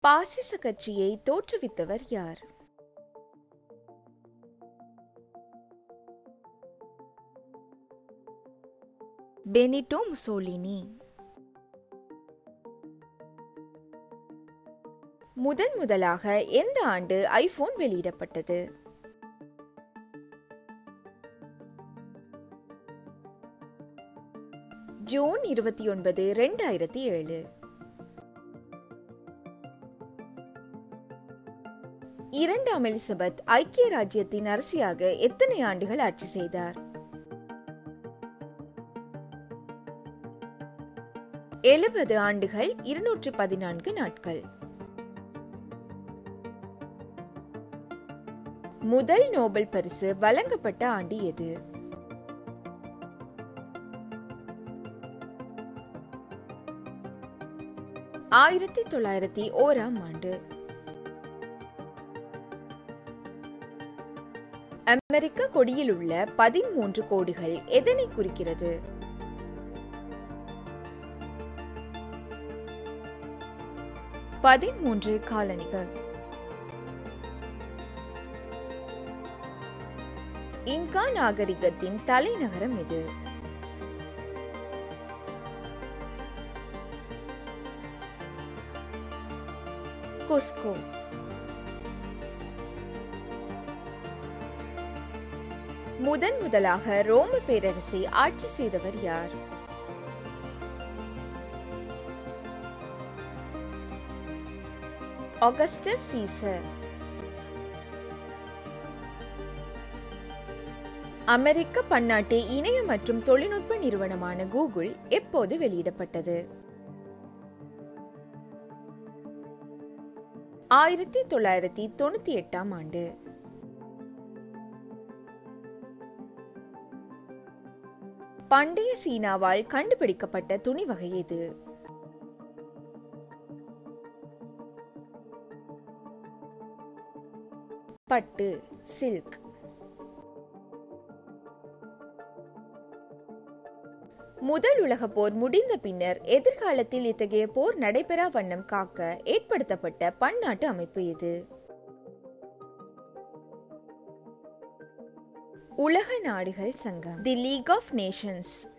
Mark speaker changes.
Speaker 1: பாசிச கட்சியை தோற்றுவித்தவர் யார் பெனிட்டோ முசோலினி முதன் முதலாக எந்த ஆண்டு ஐபோன் வெளியிடப்பட்டது ஜூன் இருபத்தி ஒன்பது ரெண்டாயிரத்தி ஏழு இரண்டாம் எலிசபெத் ஐக்கிய ராஜ்யத்தின் அரசியாக எத்தனை ஆண்டுகள் ஆட்சி செய்தார் எழுபது ஆண்டுகள் இருநூற்று பதினான்கு நாட்கள் முதல் நோபல் பரிசு வழங்கப்பட்ட ஆண்டு எது ஆயிரத்தி தொள்ளாயிரத்தி ஓராம் ஆண்டு அமெரிக்க கொடியில் உள்ள பதிமூன்று கோடுகள் எதனை குறிக்கிறது பதிமூன்று காலனிகள் இன்கா நாகரிகத்தின் தலைநகரம் எது குஸ்கோ முதன் முதலாக ரோம பேரரசை ஆட்சி செய்தவர் யார் ஆகஸ்டர் சீசர் அமெரிக்க பன்னாட்டு இணைய மற்றும் தொழில்நுட்ப நிறுவனமான கூகுள் எப்போது வெளியிடப்பட்டது ஆயிரத்தி தொள்ளாயிரத்தி தொண்ணூத்தி எட்டாம் ஆண்டு பண்டைய சீனாவால் கண்டுபிடிக்கப்பட்ட துணி வகை எது பட்டு சில்க் முதல் உலகப் போர் முடிந்த பின்னர் எதிர்காலத்தில் இத்தகைய போர் நடைபெறா வண்ணம் காக்க ஏற்படுத்தப்பட்ட பன்னாட்டு அமைப்பு இது உலக நாடுகள் சங்கம் தி லீக் ஆஃப் நேஷன்ஸ்